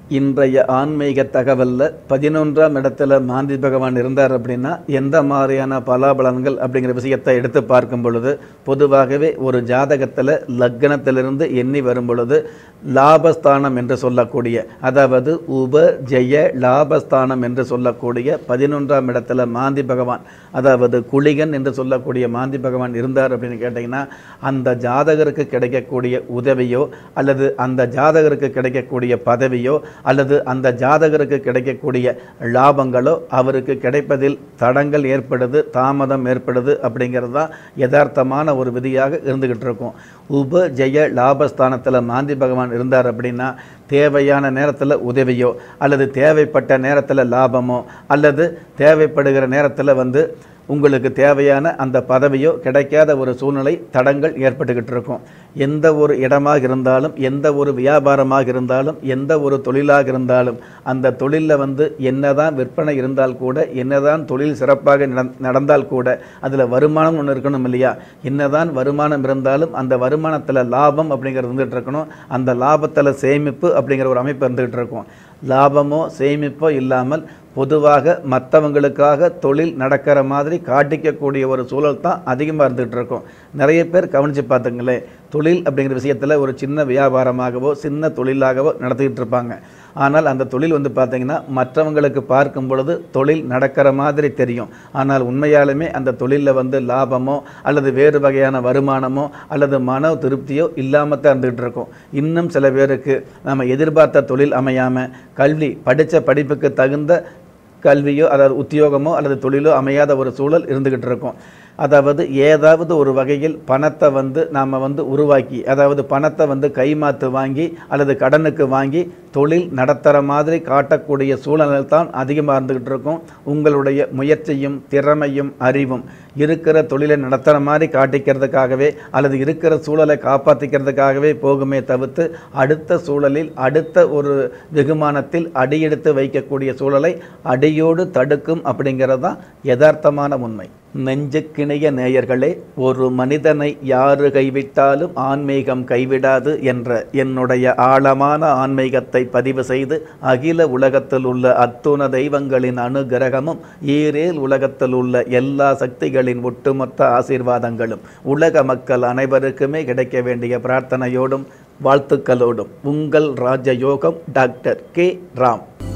இன்றைய ஆன்மீக தகவலில் பதினொன்றாம் இடத்துல மாந்தி பகவான் இருந்தார் அப்படின்னா எந்த மாதிரியான பலாபலன்கள் அப்படிங்கிற விஷயத்தை எடுத்து பார்க்கும் பொழுது பொதுவாகவே ஒரு ஜாதகத்தில் லக்னத்திலிருந்து எண்ணி வரும் பொழுது லாபஸ்தானம் என்று சொல்லக்கூடிய அதாவது உப ஜெய லாபஸ்தானம் என்று சொல்லக்கூடிய பதினொன்றாம் இடத்துல மாந்தி பகவான் அதாவது குளிகன் என்று சொல்லக்கூடிய மாந்தி பகவான் இருந்தார் அப்படின்னு கேட்டிங்கன்னா அந்த ஜாதகருக்கு கிடைக்கக்கூடிய உதவியோ அல்லது அந்த ஜாதகருக்கு கிடைக்கக்கூடிய பதவியோ அல்லது அந்த ஜாதகருக்கு கிடைக்கக்கூடிய லாபங்களோ அவருக்கு கிடைப்பதில் தடங்கள் ஏற்படுது தாமதம் ஏற்படுது அப்படிங்கிறது தான் யதார்த்தமான ஒரு விதியாக இருந்துகிட்டு இருக்கும் உப ஜெய லாபஸ்தானத்தில் மாந்தி பகவான் இருந்தார் அப்படின்னா தேவையான நேரத்தில் உதவியோ அல்லது தேவைப்பட்ட நேரத்தில் லாபமோ அல்லது தேவைப்படுகிற நேரத்தில் வந்து உங்களுக்கு தேவையான அந்த பதவியோ கிடைக்காத ஒரு சூழ்நிலை தடங்கள் ஏற்பட்டுக்கிட்டு இருக்கும் எந்த ஒரு இடமாக இருந்தாலும் எந்த ஒரு வியாபாரமாக இருந்தாலும் எந்த ஒரு தொழிலாக இருந்தாலும் அந்த தொழிலில் வந்து என்னதான் விற்பனை இருந்தால் கூட என்னதான் தொழில் சிறப்பாக நடந்- நடந்தால் கூட அதில் வருமானம் ஒன்று இருக்கணும் இல்லையா என்னதான் வருமானம் இருந்தாலும் அந்த வருமானத்தில் லாபம் அப்படிங்கிறது இருந்துகிட்டு இருக்கணும் அந்த லாபத்தில் சேமிப்பு அப்படிங்கிற ஒரு அமைப்பு இருந்துகிட்டு இருக்கும் லாபமோ சேமிப்போ இல்லாமல் பொதுவாக மற்றவங்களுக்காக தொழில் நடக்கிற மாதிரி காட்டிக்கக்கூடிய ஒரு சூழல் தான் அதிகமாக இருந்துகிட்டு இருக்கும் நிறைய பேர் கவனித்து பார்த்துங்களேன் தொழில் அப்படிங்கிற விஷயத்தில் ஒரு சின்ன வியாபாரமாகவோ சின்ன தொழிலாகவோ நடத்திக்கிட்டு இருப்பாங்க ஆனால் அந்த தொழில் வந்து பார்த்தீங்கன்னா மற்றவங்களுக்கு பார்க்கும் பொழுது தொழில் நடக்கிற மாதிரி தெரியும் ஆனால் உண்மையாலுமே அந்த தொழிலில் வந்து லாபமோ அல்லது வேறு வகையான வருமானமோ அல்லது மன திருப்தியோ இல்லாமல் தான் இருந்துகிட்டு இருக்கும் இன்னும் சில பேருக்கு நம்ம எதிர்பார்த்த தொழில் அமையாமல் கல்வி படித்த படிப்புக்கு தகுந்த கல்வியோ அதாவது உத்தியோகமோ அல்லது தொழிலோ அமையாத ஒரு சூழல் இருந்துக்கிட்டு இருக்கும் அதாவது ஏதாவது ஒரு வகையில் பணத்தை வந்து நாம் வந்து உருவாக்கி அதாவது பணத்தை வந்து கைமாத்து வாங்கி அல்லது கடனுக்கு வாங்கி தொழில் நடத்துகிற மாதிரி காட்டக்கூடிய சூழல் தான் அதிகமாக இருந்துக்கிட்டு இருக்கும் உங்களுடைய முயற்சியும் திறமையும் அறிவும் இருக்கிற தொழிலை நடத்துகிற மாதிரி காட்டிக்கிறதுக்காகவே அல்லது இருக்கிற சூழலை காப்பாற்றிக்கிறதுக்காகவே போகுமே தவிர்த்து அடுத்த சூழலில் அடுத்த ஒரு வெகுமானத்தில் அடியெடுத்து வைக்கக்கூடிய சூழலை அடியோடு தடுக்கும் அப்படிங்கிறது தான் யதார்த்தமான உண்மை நெஞ்சுக்கிணைய நேயர்களே ஒரு மனிதனை யாரு கைவிட்டாலும் ஆன்மீகம் கைவிடாது என்ற என்னுடைய ஆழமான ஆன்மீகத்தை பதிவு செய்து அகில உலகத்தில் உள்ள அத்துண தெய்வங்களின் அனுகிரகமும் ஈரேல் உலகத்தில் உள்ள எல்லா சக்திகளின் ஒட்டுமொத்த ஆசீர்வாதங்களும் உலக மக்கள் அனைவருக்குமே கிடைக்க வேண்டிய பிரார்த்தனையோடும் வாழ்த்துக்களோடும் உங்கள் ராஜயோகம் டாக்டர் கே ராம்